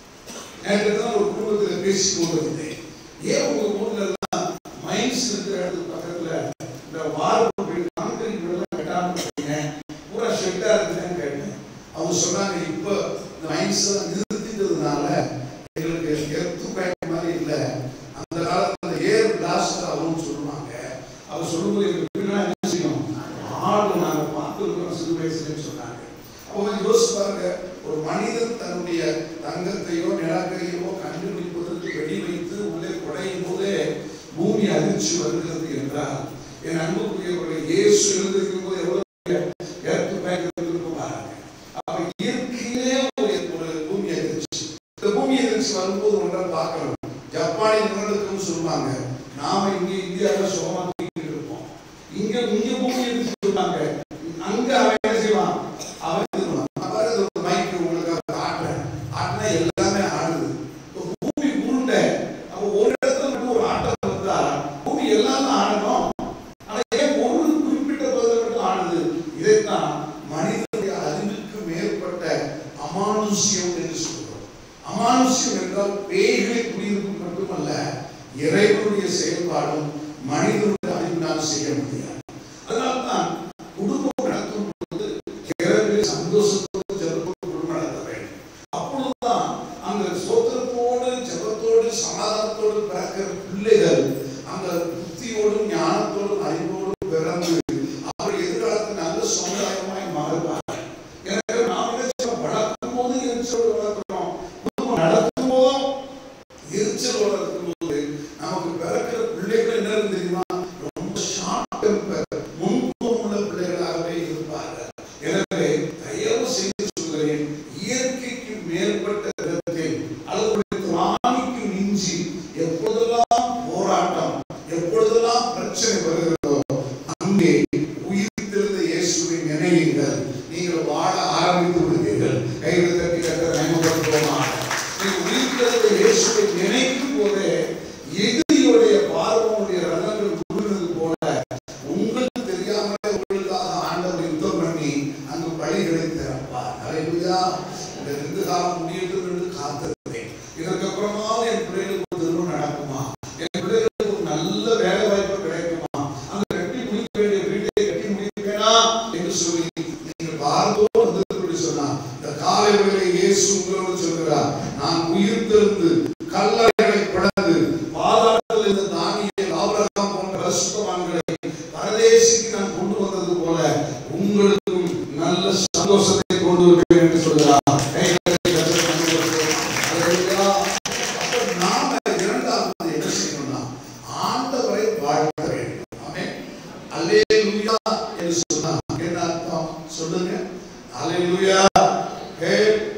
நேற்று தான் ஒரு குடும்பத்தில் பேசி கொண்டிருந்தேன் ஏன் உங்க ஊர்ல எல்லாம் மைன்ஸ் இருக்கிற இடத்துக்கு பக்கத்துல இந்த வார்ப்பு வீடு கான்கிரீட் வீடெல்லாம் கட்டாம இருக்கீங்க பூரா ஷெட்டா இருக்குதுன்னு கேட்டேன் அவங்க சொன்னாங்க இப்ப இந்த மைன்ஸ் எல்லாம் நிறுத்திட்டதுனால எங்களுக்கு எர்த்து பேக் மாதிரி இல்ல அந்த காலத்துல அந்த ஏர் பிளாஸ்ட் ஆகும்னு சொல்லுவாங்க அவர் சொல்லும்போது எங்க வீடுலாம் என்ன செய்யும் ஆடு நாங்க பார்த்துருக்கோம் சிறு வயசுலன்னு சொன்னாங்க அப்போ கொஞ்சம் யோசிச்சு பாருங்க ஒரு மனிதன் தன்னுடைய தங்கத்தையோ நிலக்கரியோ கண்டுபிடிப்பதற்கு வெடி வைத்து உள்ளே குடையும் போதே பூமி அதிர்ச்சி வருகிறது என்றால் என் அன்புக்குரியவர்களை இயேசு எழுந்திருக்கும் போது எவ்வளவு எர்த்து பேக் இருந்திருக்கும் பாருங்க அப்ப இயற்கையிலே ஒரு ஒரு பூமி அதிர்ச்சி இந்த பூமி அதிர்ச்சி வரும்போது ஒன்றை பார்க்கணும் ஜப்பானின் நிறுவனத்துக்கும் சொல்லுவாங்க நாம இங்க இந்தியாவில் சுகமா தூக்கிட்டு இருப்போம் இங்க இங்க பூமி அதிர்ச்சி சொல்லுவாங்க அங்க அவன் என்ன செய்வான் அவன் இதுவான். நான் பாரு இது ஒரு மைக் உங்களுக்கு ஆட்டுறேன் ஆட்டினா எல்லாமே ஆடுது இப்ப பூமி உருண்டை அப்ப ஒரு இடத்துல மட்டும் ஒரு ஆட்டம் இருந்தா பூமி எல்லாமே ஆடணும் ஆனா ஏன் ஒரு குறிப்பிட்ட பகுதியில் மட்டும் ஆடுது இதைத்தான் மனிதனுடைய அறிவுக்கு மேற்பட்ட அமானுஷ்யம் என்று சொல்கிறோம் அமானுஷ்யம் என்றால் பேய்களை குடியிருப்பு மட்டுமல்ல இறைவனுடைய செயல்பாடும் மனிதனுடைய அறிவினால் செய்ய முடியாது அதனால்தான் குடும்பம் நடத்தும் பொழுது இரவில் சந்தோஷத்தோடு ஜெபத்தோடு குடும்பம் நடத்த வேண்டும் அப்பொழுதுதான் அந்த சோத்திரத்தோடு ஜெபத்தோடு சமாதானத்தோடு பிறக்கிற பிள்ளைகள் அந்த புத்தியோடும் ஞானத்தோடும் அறிவோடும் பிறந்து அவர் எதிர்காலத்தில் நல்ல சமுதாயமாய் மாறுவார் எனவே நாம் என்ன செய்யணும்? வளர்க்கும் போது எரிச்சல் வளர்க்கிறோம் குடும்பம் நடத்தும் போதும் எரிச்சல் வளர்க்கும் போது நமக்கு பிறக்கிற பிள்ளைகள் என்ன இருக்கு தெரியுமா ரொம்ப ஷார்ட் டெம்பர் முன்புறம் உள்ள பிள்ளைகளாகவே இருப்பார்கள் எனவே தயவு செய்து சொல்கிறேன் இயற்கைக்கு மேற்பட்ட விதத்தில் அல்லது திராணிக்கு மிஞ்சி எப்பொழுதெல்லாம் போராட்டம் எப்பொழுதெல்லாம் பிரச்சனை வருகிறதோ அங்கே உயிர்த்தெழுந்த இயேசுவை நினையுங்கள் நீங்கள் வாழ ஆரம்பித்து விடுவீர்கள் கைகள் தட்டி கட்ட பயன்படுத்துவோமா நீங்கள் உயிர்த்தெழுந்த இயேசுவை நினைக்கும் போதே எதிரியுடைய பார்வனுடைய ரதங்கள் உருகிறது போல உங்களுக்கு தெரியாமலே உங்களுக்காக ஆண்டவர் யுத்தம் பண்ணி அங்கு பழிகளை திறப்பார் ஹalleluya இந்த ரெண்டு காலம் முடியட்டும் என்று காத்திருக்கிறேன் இதற்கப்புறமாவது என் பிள்ளைகளுக்கு ஒரு திருமணம் நடக்குமா என் பிள்ளைகளுக்கு ஒரு நல்ல வேலை வாய்ப்பு கிடைக்குமா அந்த கட்டி முடிக்க வேண்டிய வீட்டை கட்டி முடிப்பேனா என்று சொல்லி நீங்கள் பார்த்தோடு வந்திருப்படி சொன்னார் இந்த காலை வேளையிலே இயேசு உங்களோடு சொல்கிறார் நான் உயிர்த்தெழுந்து கல்லறைகளை பிளந்து பாதாளத்தில் இருந்த தானியேல் ஆபிரகாம் போன்ற பரிசுத்தவான்களை பரதேசிக்கு நான் கொண்டு வந்தது போல உங்களுக்கும் நல்ல சந்தோஷத்தை கொண்டு கொண்டு வருவேன் என்று சொல்கிறார் கைகளை கர்த்தர் கொண்டு வருவேன். அல்லேலூயா. அப்ப நாம இரண்டாவது என்ன செய்யணும்னா ஆண்டவரை வாழ்த்த வேண்டும் ஆமென் அல்லேலூயா என்று சொன்னா என்ன அர்த்தம் சொல்லுங்க அல்லேலூயா ஹே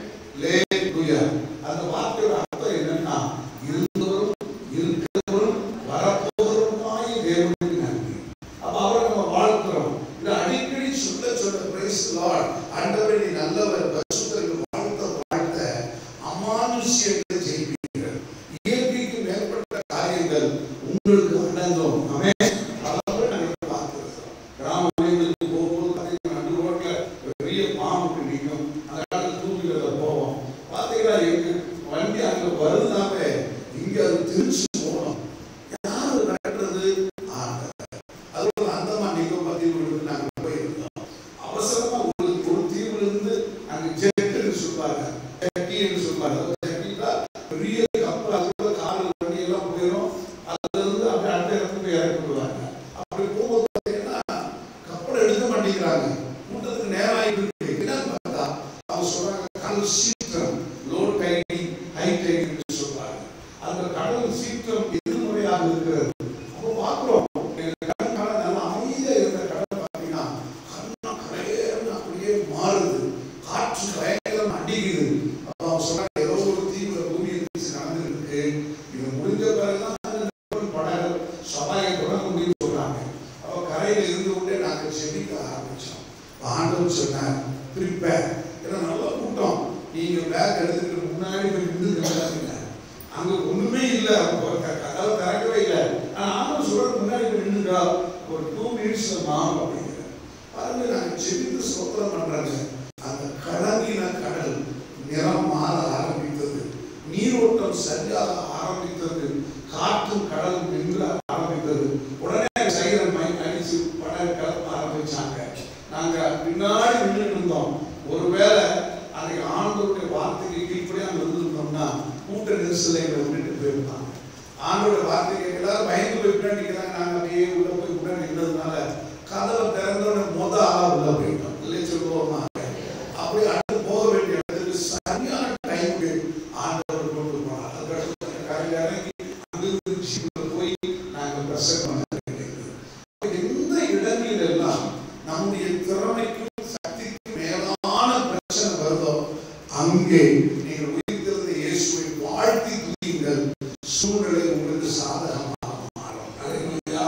லேலூயா அந்த வார்த்தையோட அர்த்தம் என்னன்னா இருந்தவரும் இருக்கிறவரும் வரப்போவருமாய் தேவனுக்கு நன்றி அப்ப அவரை நம்ம வாழ்த்துறோம் இது அடிக்கடி சொல்ல சொல்ல பிரைஸ் லார்ட் ஆண்டவரே நீ நல்லவர் பரிசுத்தர்கள் வாழ்த்த வாழ்த்த அமானுஷ்யங்களை ஜெயிப்பீர்கள் இயற்கைக்கு மேற்பட்ட காரியங்கள் உங்களுக்கு அடங்கும் ஆமென் அதாவது நாங்கள் பார்த்திருக்கிறோம் கிராம மையங்களுக்கு போகும்போது பார்த்தீங்கன்னா நடு ரோட்ல பெரிய பாம்பு நிற்கும் அந்த காலத்துல டூ வீலர்ல போவோம் பார்த்தீங்கன்னா எங்க வண்டி அங்க வருதுனாவே இங்க அது திருச்சி போகணும் யாரு நடக்கிறது ஆண்டவர் அதுவும் அந்தமான் நிக்கோபாத்தீவுகளுக்கு நாங்க போயிருந்தோம் அவசரமா ஒரு ஒரு தீவுல இருந்து அங்க ஜெட்டுன்னு சொல்லுவாங்க ஜெட்டி என்று சொல்லுவாங்க அதாவது ஜெட்டினா பெரிய கப்பல் அதுக்குள்ள கார் வண்டி எல்லாம் போயிடும் அதுல இருந்து அப்படியே அடுத்த இடத்துக்கு போய் இறக்கி விடுவாங்க அப்படி போகும்போது பார்த்தீங்கன்னா கப்பல் எடுக்க மாட்டேங்கிறாங்க கூட்டத்துக்கு நேரம் ஆயிட்டு இருக்கு என்னன்னு பார்த்தா அவங்க சொல்றாங்க கடல் சீற்றம் லோ டைடிங் ஹை டைடிங் என்று சொல்றாங்க அந்த கடல் சீற்றம் எதிர்மறையாக இருக்கிறது அப்போ பார்க்கிறோம் எங்க கண்கால நல்ல அமைதியா இருந்த கடல் பார்த்தீங்கன்னா கண்ணா கரையேன்னு அப்படியே மாறுது காற்று பயங்கரம் அடிக்குது அப்போ அவங்க சொன்னாங்க ஏதோ ஒரு தீவிர பூமி எதிர்த்து நடந்துருக்கு இது முடிஞ்ச பிறகுதான் அந்த கப்பல் படகு சபாயை தொடங்க முடியும்னு சொல்றாங்க அப்போ கரையில இருந்து கொண்டே நாங்கள் செபிக்க ஆரம்பிச்சோம் ஆண்டவர் சொன்னார் ப்ரிப்பேர் ஏன்னா நல்ல கூட்டம் நீங்க பேக் எடுத்துக்கிட்டு முன்னாடி போய் நின்று நின்றாங்க அங்க ஒண்ணுமே இல்ல அவங்க க- கதவை திறக்கவே இல்லை ஆனா ஆண்டவர் சொல்றது முன்னாடி போய் நின்றுடா ஒரு டூ மினிட்ஸ்ல மாறும் அப்படிங்கிற பாருங்க நாங்க செபித்து ஸ்தோத்திரம் பண்றாங்க அந்த கலங்கின கடல் நிறம் மாற ஆரம்பித்தது நீரோட்டம் சரியாக ஆரம்பித்தது காற்றும் கடல் நின்று ஆரம்பித்தது உடனே சைரன் மைக் அடிச்சு படகு கிளம்ப ஆரம்பிச்சாங்க நாங்க பின்னாடி நின்று இருந்தோம் ஒருவேளை அன்னைக்கு ஆண்டவருடைய வார்த்தைக்கு கீழ்ப்படி அங்க இருந்திருந்தோம்னா கூட்ட நெரிசலை எங்களை விட்டுட்டு போயிருந்தாங்க ஆண்டோட வார்த்தைக்கு எல்லாரும் பயந்து போய் பின்னாடி நிக்கிறாங்க நாங்க அப்படியே உள்ள போய் முன்னாடி நின்றதுனால கதவை திறந்தோட முத ஆளா உள்ள போயிட்டோம் இல்லை சொல்லுவோமா அப்படி அடுத்து போக வேண்டிய இடத்துக்கு சரியான டைமுக்கு ஆண்டவர் கொண்டு போனார் அதுக்கடுத்து கரையில் இறங்கி அங்கிருந்து ஜீப்ல போய் நாங்க பிரசங்கம் பண்ண வேண்டியது அப்ப எந்த இடங்களில் எல்லாம் நம்முடைய திறமைக்கும் சக்திக்கும் மேலான பிரச்சனை வருதோ அங்கே நீங்கள் உயிர்த்திருந்த இயேசுவை வாழ்த்தி துதியுங்கள் சூழ்நிலை உங்களுக்கு சாதகமாக மாறும் அல்லேலூயா.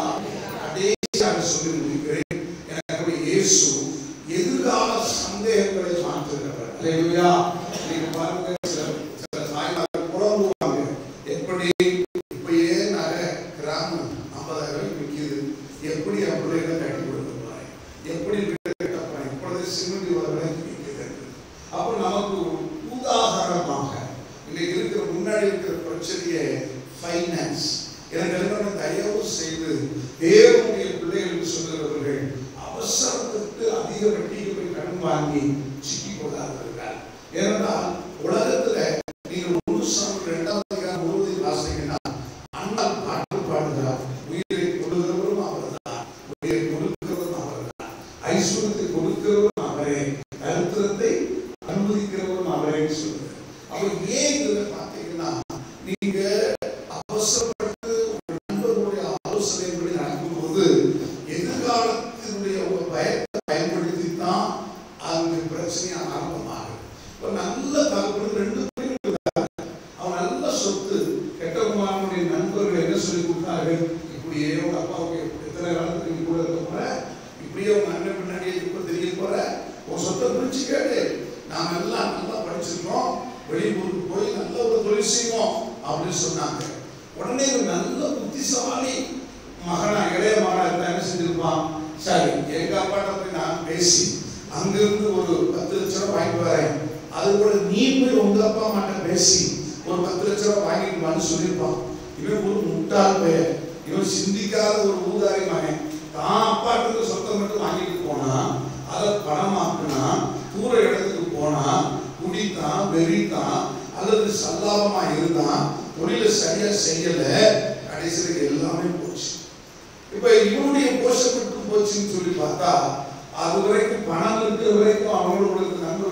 கடைசியாக சொல்லி முடிக்கிறேன் எனக்கு இயேசு எதிர்கால சந்தேகங்களை மாற்றுகிறவர் அல்லேலூயா. நீங்க பாருங்க சில சில தாய்மார்கள் புலம்புவாங்க எப்படி இப்பயே நகை கிராமம் ஐம்பதாயிரம் ரூபாய்க்கு விற்கிது எப்படி என் பிள்ளைகளை கட்டி கொடுக்க போறேன் எப்படி வீட்டை கட்ட போறேன் இப்பொழுது சிமெண்ட் இவ்வளவு விலைக்கு விற்கிது அப்போ நமக்கு ஒரு உதாரணமாக இன்னைக்கு இருக்கிற முன்னாடி இருக்கிற பிரச்சனையே ஃபைனான்ஸ் எனக்கு எல்லாமே தயவு செய்து தேவனுடைய பிள்ளைகளுக்கு சொல்லுகிறவர்கள் அவசரத்துக்கு அதிக வட்டிக்கு போய் கடன் வாங்கி சிக்கிக் கொள்ளாதவர்கள் ஏனென்றால் உலகத்துல நீங்கள் ஒரு சாமி இரண்டாவது அதிகாரம் முழுவதையும் வாசிங்கன்னா அண்ணல் பாட்டு பாடுகிறார் உயிரை கொடுக்கிறவரும் அவர்தான் உயிரை கொடுக்கிறவரும் அவர்தான் ஐஸ்வர்யத்தை கொடுக்கிறவரும் அவரே தரித்திரத்தை அனுமதிக்கிறவரும் அவரே சொல்லுது அப்ப ஏன் இதுல பாத்தீங்கன்னா நீங்க அவசரப்பட்டு உங்க நண்பர்களுடைய ஆலோசனைப்படி நடக்கும்போது எதிர்காலத்தினுடைய உங்க பயத்தை பயன்படுத்தி தான் அந்த பிரச்சனை ஆரம்பமாகும் இப்ப நல்ல தகவல் ரெண்டு பிள்ளைகள் இருக்காங்க. அவன் நல்ல சொத்து கெட்டகுமாரனுடைய நண்பர்கள் என்ன சொல்லி கொடுத்தார்கள் இப்படியே உங்க அப்பாவுக்கு எத்தனை காலத்துக்கு நீ கூட இருக்க போற இப்படியே உங்க அண்ணன் பின்னாடியே இப்ப தெரிய போற உன் சொத்தை பிரிச்சு கேட்டு நாம எல்லாம் நல்லா படிச்சிருக்கோம் வெளியூருக்கு போய் நல்ல ஒரு தொழில் செய்வோம் அப்படின்னு சொன்னாங்க உடனே ஒரு நல்ல புத்திசாலி மகனா இளைய மகனா இருந்தா என்ன செஞ்சிருப்பான் சரி எங்க அப்பாட்ட போய் நான் பேசி அங்கிருந்து ஒரு பத்து லட்ச ரூபாய் வாங்கிட்டு வரேன் அது கூட நீ போய் உங்க அப்பா அம்மாட்ட பேசி ஒரு பத்து லட்ச ரூபாய் வாங்கிட்டு வான்னு சொல்லியிருப்பான் இவன் ஒரு முட்டாள் பையன் இவன் சிந்திக்காத ஒரு ஊதாரி மகன் தான் அப்பாட்ட இருக்க சொத்தை மட்டும் வாங்கிட்டு போனா அதை பணமாக்குனா தூர இடத்துக்கு போனா குடித்தான் வெறித்தான் அல்லது சல்லாபமா இருந்தான் தொழிலை சரியா செய்யல கடைசியில் எல்லாமே போச்சு இப்ப இவனுடைய போஷம் மட்டும் போச்சுன்னு சொல்லி பார்த்தா அது வரைக்கும் பணம் இருக்கிற வரைக்கும் அவங்களோட நண்பர்கள் என்ன செஞ்சுட்டாங்க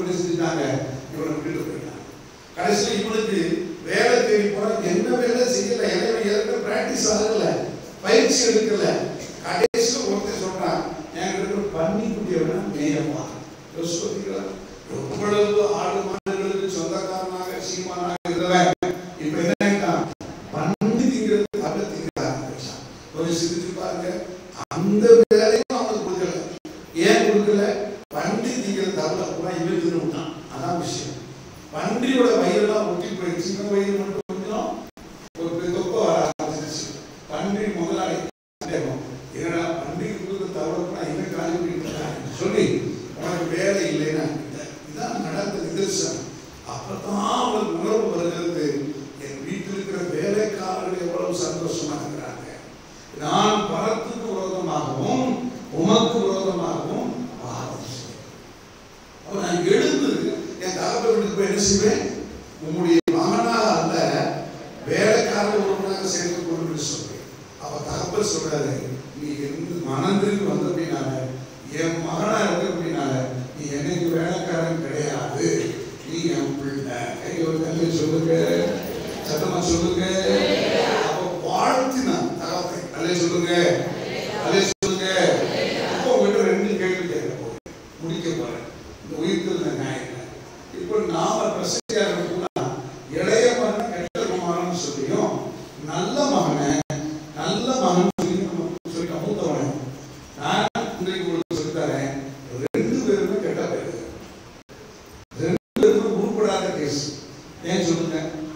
செய்தாங்க இவனை விட்டுட்டு போயிட்டாங்க கடைசியில் இவனுக்கு வேலை தேடி போனா என்ன வேலை செய்யல எனவே ஏற்கனவே பிராக்டிஸ் ஆகல பயிற்சி எடுக்கல கடைசியில் ஒருத்தர் சொல்றான் என்கிட்ட இருக்கிற பன்னி குட்டியை வேணா மேயப்பா யோசிச்சு பார்த்தீங்களா எவ்வளவு ஆடு மாடுகளுக்கு சொந்தக்காரனாக சீமானாக இருந்தவன் இப்ப என்ன ஆயிட்டான் பன்னி திங்கிறது தவிர திங்க ஆரம்பிச்சான் கொஞ்சம் சிரிச்சு பாருங்க அந்த வேலையும் அவனுக்கு கொடுக்கல ஏன் கொடுக்கல பன்றி திங்கிற தவிர பூரா இவன் தின்னு விட்டான் அதான் விஷயம் பன்றியோட வயிறெல்லாம் ஒட்டி போயிடுச்சு சின்ன வயிறு மட்டும் கொஞ்சம் ஒரு பெரிய தொப்பை வர ஆரம்பிச்சிருச்சு பன்றி முதலாளி சந்தேகம் என்னடா பன்றிக்கு கொடுக்க தவிர பூரா இவன் காலி பண்ணிட்டு சொல்லி உனக்கு வேலை இல்லைன்னா இதான் நடந்த நிதர்சனம் அப்பதான் அவளுக்கு உணர்வு வருகிறது என் வீட்டில் இருக்கிற வேலைக்காரர்கள் எவ்வளவு சந்தோஷமா இருக்கிறாங்க நான் பரத்துக்கு விரோதமாகவும் உமக்கு விரோதமாகவும் பாவம் செய்தேன். அப்ப நான் எழுந்து என் தகப்ப வீட்டுக்கு போய் என்ன செய்வேன் உம்முடைய மகனாக அல்ல வேலைக்காரர் ஒருவனாக சேர்த்து கொண்டு சொல்றேன் அப்ப தகப்ப சொல்றாரு நீ எந்த மனம் திரும்பி வந்த அப்படின்னால என் மகனா இருக்க அப்படின்னால நீ எனக்கு வேலைக்காரன் கிடையாது நீ என் பிள்ளை கை ஒரு தம்பி சொல்லுங்க சத்தமா சொல்லுங்க அப்ப வாழ்த்தினான் தகப்பை அல்லே சொல்லுங்க அல்லே சொல்லுங்க இப்போ உங்ககிட்ட ரெண்டு கேள்வி கேட்க போறேன் முடிக்க போறேன் இந்த உயிர்த்தல் நியாயம் இப்போ நாம பிரசங்கியாக கூட இளைய மகன் கெட்ட குமாரன் சொல்லியும் நல்ல மகனை நல்ல மகன் சொல்லி நம்ம சொல்லி மூத்தவனை நான் இன்றைக்கு உங்களுக்கு சொல்லி தரேன் ரெண்டு பேருமே கெட்ட பேரு ரெண்டு பேருமே உருப்படாத கேஸ் ஏன் சொல்லுங்க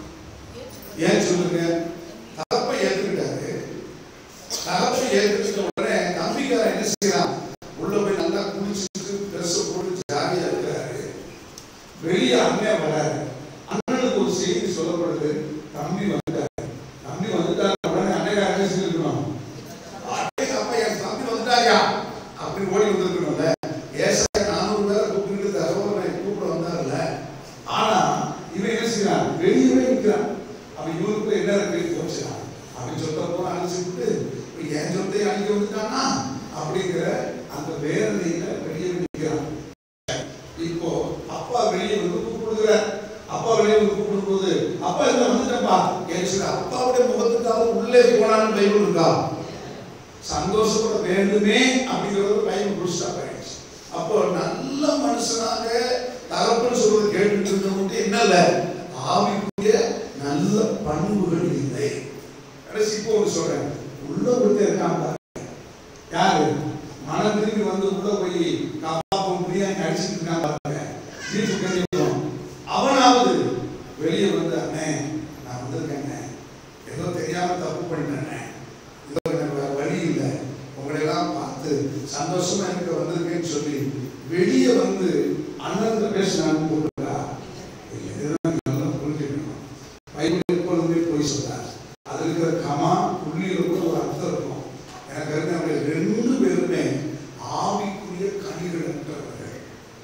ஏன் சொல்லுங்க தகப்பை ஏத்துக்கிட்டாரு தகப்பை ஏத்துக்கிட்ட உடனே தம்பிக்காரன் என்ன செய்யறான் உள்ள போய் நல்லா குளிச்சுட்டு ட்ரெஸ் போட்டு ஜாலியா இருக்கிறாரு வெளியே அண்ணன் வராரு அண்ணனுக்கு ஒரு செய்தி சொல்லப்படுது தம்பி வந்துட்டாரு தம்பி வந்துட்டாரு உடனே அண்ணன் என்ன செஞ்சிருக்கணும் அடே அப்பா என் தம்பி வந்துட்டாரியா அப்படி ஓடி வந்திருக்கணும்ல ஏசாயா நானூறு பேரை கூப்பிட்டு தகவலை கூப்பிட வந்தார்ல ஆனா இவன் என்ன செய்யறான் வெளியவே நிற்கிறான் அவன் இவருக்கு என்ன இருக்கு யோசிச்சான் அவன் சொத்தை போல அழிச்சு விட்டு இப்ப என் சொத்தை அழிக்க வந்துட்டானா அப்படிங்கிற அந்த வேதனையில வெளியே நிற்கிறான் இப்போ அப்பா வெளியே வந்து கூப்பிடுகிறார் அப்பா வெளியே வந்து கூப்பிடும் போது அப்பா இந்த வந்துட்டப்பா ஏன்னு சொல்லி அப்பாவுடைய முகத்துக்காக உள்ளே போனான்னு பைபிள் இருக்கா சந்தோஷப்பட வேண்டுமே அப்படிங்கிறது பைபிள் புதுசா போயிடுச்சு அப்போ நல்ல மனுஷனாக தகப்பன் சொல்றது கேட்டுட்டு இருந்தவங்க என்ன இல்ல ஆவிக்குரிய நல்ல பண்புகள் இல்லை கடைசி இப்போ ஒன்று சொல்றேன் உள்ள ஒருத்தர் இருக்கான் பாருங்க. யாரு மனம் திரும்பி வந்து உள்ள போய் கபாபம் பிரியாணி அடிச்சுட்டு இருக்கான் பாருங்க பீஃப் கறியும் அவனாவது வெளியே வந்து அண்ணே நான் வந்திருக்கேன் ஏதோ தெரியாம தப்பு பண்ணிட்டேன் இதோ எனக்கு வேற வழி இல்லை உங்களை எல்லாம் பார்த்து சந்தோஷமா இருக்க வந்திருக்கேன்னு சொல்லி வெளியே வந்து அண்ணன் பேசினான்னு போட்டுருக்கா இதுதான் நல்லா புரிஞ்சுக்கணும் பைபிள் எப்பொழுதுமே போய் சொல்றார் அது இருக்கிற கமா புள்ளியில கூட ஒரு அர்த்தம் இருக்கும் எனக்கு அறிஞ்ச அவங்க ரெண்டு பேருமே ஆவிக்குரிய கனிகளற்றவர்கள்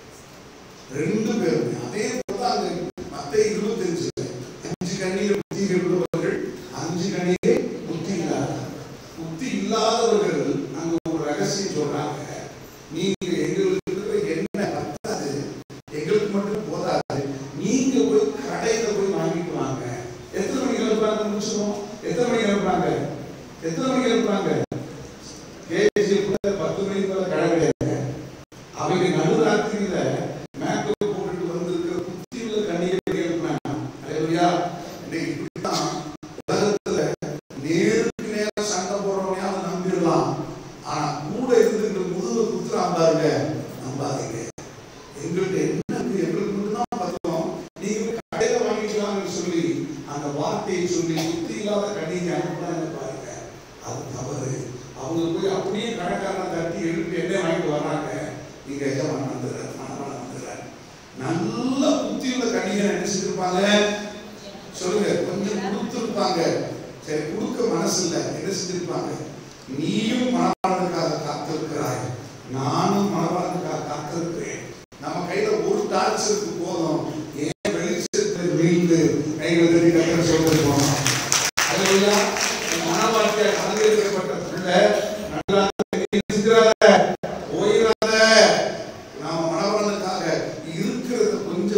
ரெண்டு பேருமே அதே போல அந்த மத்த இருபத்தஞ்சு அஞ்சு கண்ணியில் புத்தி உள்ளவர்கள் அஞ்சு கண்ணிலே புத்தி இல்லாதவர்கள் புத்தி இல்லாதவர்கள் அங்க ஒரு ரகசியம் சொல்றாங்க நீங்க எங்களுக்கு இருக்கிற எண்ணெய் பத்தாது எங்களுக்கு மட்டும் போதாது நீங்க போய் கடையில போய் வாங்கிட்டு வாங்க எத்தனை மணிக்கு அனுப்புறாங்க முடிச்சிடும் எத்தனை மணிக்கு அனுப்புறாங்க எத்தனை மணிக்கு அனுப்புறாங்க கேஜி பத்து மணிக்கு மேல கடை கிடையாது அவங்க நடுராத்திரியில மேக்கப் போட்டுட்டு வந்திருக்கிற புத்தி உள்ள கண்ணியை அனுப்புறாங்க அல்லேலூயா இன்னைக்கு இப்படித்தான் உலகத்துல நேருக்கு நேரம் சண்டை போடுறவனையாவது நம்பிடலாம் ஆனா கூட இருந்துட்டு முதுகுல குத்துறான் பாருங்க நம்பாதீங்க எங்கள்கிட்ட என்ன இருக்கு எங்களுக்கு மட்டும்தான் பத்தம் நீங்க போய் கடையில வாங்கிக்கலாம்னு சொல்லி அந்த வார்த்தையை சொல்லி புத்தி இல்லாத கண்ணியை அனுப்புறாங்க பாருங்க அது தவறு அவங்க போய் அப்படியே கடைக்காரனை தட்டி எழுப்பி என்ன வாங்கிட்டு வர்றாங்க நீங்க எஜமான் வந்துடுறாரு மனமான வந்துடுறாரு நல்ல புத்தியுள்ள கண்ணியை என்ன செஞ்சிருப்பாங்க சொல்லுங்க கொஞ்சம் கொடுத்துருப்பாங்க சரி கொடுக்க மனசு இல்ல என்ன செஞ்சிருப்பாங்க நீயும் மனவாளனுக்காக காத்திருக்கிறாய் நானும் மனவாளனுக்காக காத்திருக்கிறேன் நம்ம கையில ஒரு டார்ச் இருக்கு போதும் ஏன் வெளிச்சத்தில் மீண்டு கைகளை தட்டி கத்திர சொல்லிருக்கோம் அதுல மனவாழ்க்கை அலங்கரிக்கப்பட்ட பிள்ளை நன்றாக நீ செஞ்சிடாத, ஓய்ராத. நாம மனவாளனுக்காக இருக்கிறத கொஞ்சம்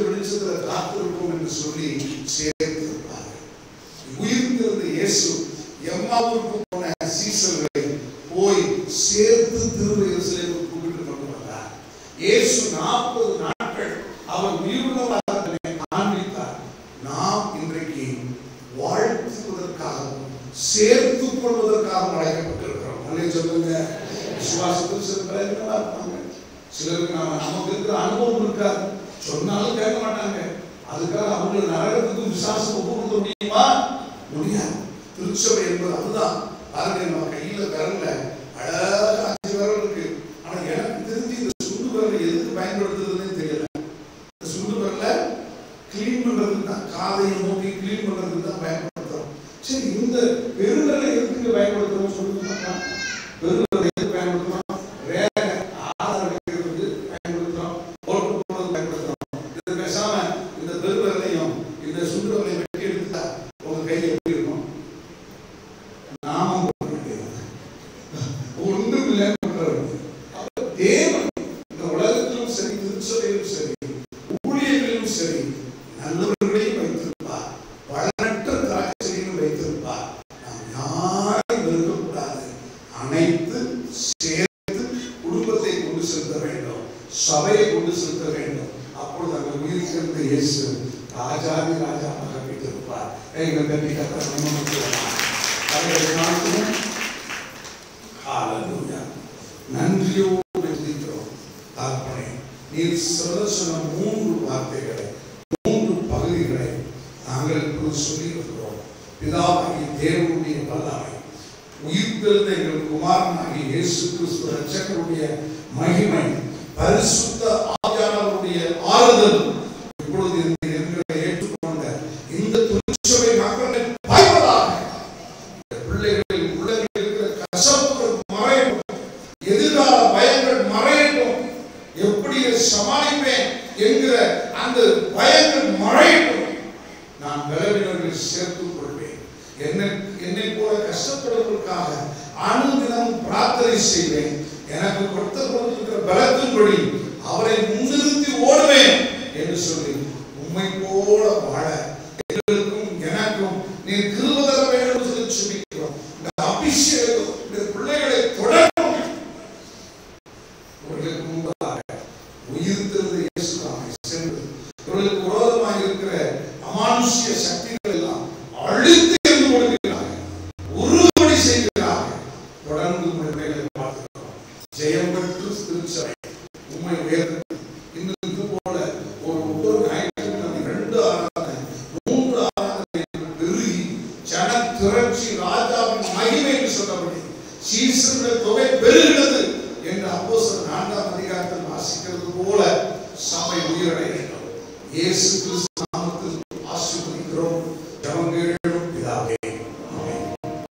வெளிச்சத்துல காத்திருப்போம் என்று சொல்லி சேர்த்திருப்பார்கள் உயிர்த்திருந்த இயேசு எம்மாவுக்கு போன சீசர்களை போய் சேர்த்து திரும்ப எருசலேமுக்கு கூப்பிட்டு கொண்டு வந்தார் இயேசு நாற்பது நாட்கள் அவர் உயிருள்ளவராக தன்னை காண்பித்தார் நாம் இன்றைக்கு வாழ்த்துவதற்காகவும் சேர்த்துக் கொள்வதற்காகவும் அழைக்கப்பட்டிருக்கிறோம் நல்ல சொல்லுங்க விசுவாசத்தில் சில பிரயோஜனமா இருப்பாங்க சிலருக்கு நாம நமக்கு இருக்கிற அனுபவம் இருக்காது சொன்னாலும் கேட்க மாட்டாங்க அதுக்காக அவங்களை நரகத்துக்கு விசுவாசம் ஒப்பு கொடுக்க முடியுமா முடியாது திருச்சபை என்பது அதுதான் பாருங்க நம்ம கையில விரல்ல அழகா அஞ்சு விரல் இருக்கு ஆனா எனக்கு தெரிஞ்சு இந்த சுண்டு விரலை எதுக்கு பயன்படுத்துறதுன்னு தெரியல இந்த சுண்டு விரல கிளீன் பண்றதுக்கு தான் காதையை நோக்கி கிளீன் பண்றதுக்கு தான் பயன்படுத்துறோம் சரி இந்த பெருவிரலை எதுக்கு பயன்படுத்துறோம் சொல்லுங்க பார்க்கலாம். பெருவிரலை எதுக்கு பயன்படுத்துறோம் ரேக ஆதாரம் வைக்கிறதுக்கு பயன்படுத்துறோம் ஓட்டு போடுறது பயன்படுத்துறோம் இது பேசாம இந்த பெருவிரலையும் இந்த சுண்டு விரலை வெட்டி எடுத்துட்டா உங்க கையில் எப்படி இருக்கும் நாமம் போட வேண்டியது ஒன்றும் இல்லைன்னு பண்றது அப்ப தேவன் இந்த உலகத்திலும் சரி திருச்சபையிலும் சரி ஊழியர்களிலும் சரி நல்லவர்களையும் வைத்திருப்பார் பலனற்ற திராட்சையிலும் வைத்திருப்பார் நாம் யாரையும் வெறுக்கக்கூடாது அனைத்து சேர்த்து குடும்பத்தை கொண்டு செலுத்த வேண்டும் சபையை கொண்டு செலுத்த வேண்டும் அப்பொழுது அங்கே உயிர் சேர்ந்த இயேசு ராஜாதி ராஜாவாக வைத்திருப்பார் எங்கள் கட்டி கத்திர நம்ம ஹalleluya நன்றியோடு துதிக்கிறோம் தகப்பனே நீர் சொல்ல சொன்ன மூன்று வார்த்தைகளை மூன்று பகுதிகளை நாங்கள் இப்போது சொல்லி வருகிறோம் பிதாவாகிய தேவனுடைய வல்லமை உயிர்த்தெழுந்த எங்கள் குமாரனாகிய இயேசு கிறிஸ்து ரட்சகருடைய மகிமை பரிசுத்த ஆவியானவருடைய ஆறுதல் இப்பொழுது இந்த எங்களை ஏற்றுக்கொண்ட இந்த திருச்சபை மக்களை பயப்படாக பிள்ளைகளின் உள்ளங்களில் இருக்கிற கசப்புகள் மறையட்டும் எதிர்கால பயங்கள் மறையட்டும் எப்படி இதை சமாளிப்பேன் என்கிற அந்த பயங்கள் மறையட்டும் நான் பலவீனர்களை சேர்த்துக் கொள்வேன் என்னை என்னை போல கஷ்டப்படுவதற்காக அனுதினம் பிரார்த்தனை செய்வேன் எனக்கு கொடுத்த கொடுத்திருக்கிற பலத்தின்படி அவரை முன்னிறுத்தி ஓடுவேன் என்று சொல்லி உண்மை போல வாழ எங்களுக்கும் எனக்கும் நீ கிருப தர வேண்டும் என்று சொல்லி சுபிக்கிறோம் இந்த அபிஷேகம் இந்த பிள்ளைகளை தொடரும் இவர்களுக்கு முன்பதாக உயிர்த்தெழுந்த இயேசு நாமே சென்று இவர்களுக்கு விரோதமாக இருக்கிற அமானுஷ்ய சக்திகள் எல்லாம் அழித்து எறிந்து கொடுக்கிறார்கள் உருவடி செய்கிறார்கள் தொடர்ந்து உங்களுடைய பிள்ளைகளை பார்க்கிறோம் ஜெயம் பெற்று திருச்சபை உண்மை உயர்த்து இன்னும் இது போல ஒரு ஒவ்வொரு ஞாயிற்றுக்கிழமை ரெண்டு ஆராதனை மூன்று ஆராதனை என்று பெருகி ஜன திரட்சி ராஜாவின் மகிமை என்று சொன்னபடி சீசனுடைய தொகை பெருகிறது என்று அப்போஸ்தலர் நான்காம் அதிகாரத்தில் வாசிக்கிறது போல சபை உயிரடைய வேண்டும் இயேசு கிறிஸ்து நாமத்தில் ஆசீர்வதிக்கிறோம் ஜெபம் கேளும் பிதாவே ஆமென்.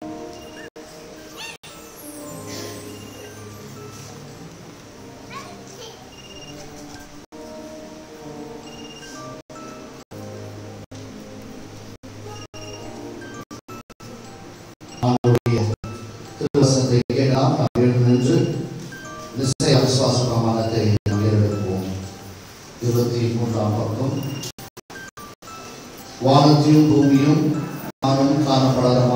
ஆண்டவருடைய திருவசனத்தை கேட்கலாம் நாம் எழுந்து நின்று நிச்சய விசுவாச பிரமாணத்தை நாம் ஏறெடுப்போம் இருபத்தி மூன்றாம் பக்கம் வானத்தையும் பூமியும் நானும் காணப்படாத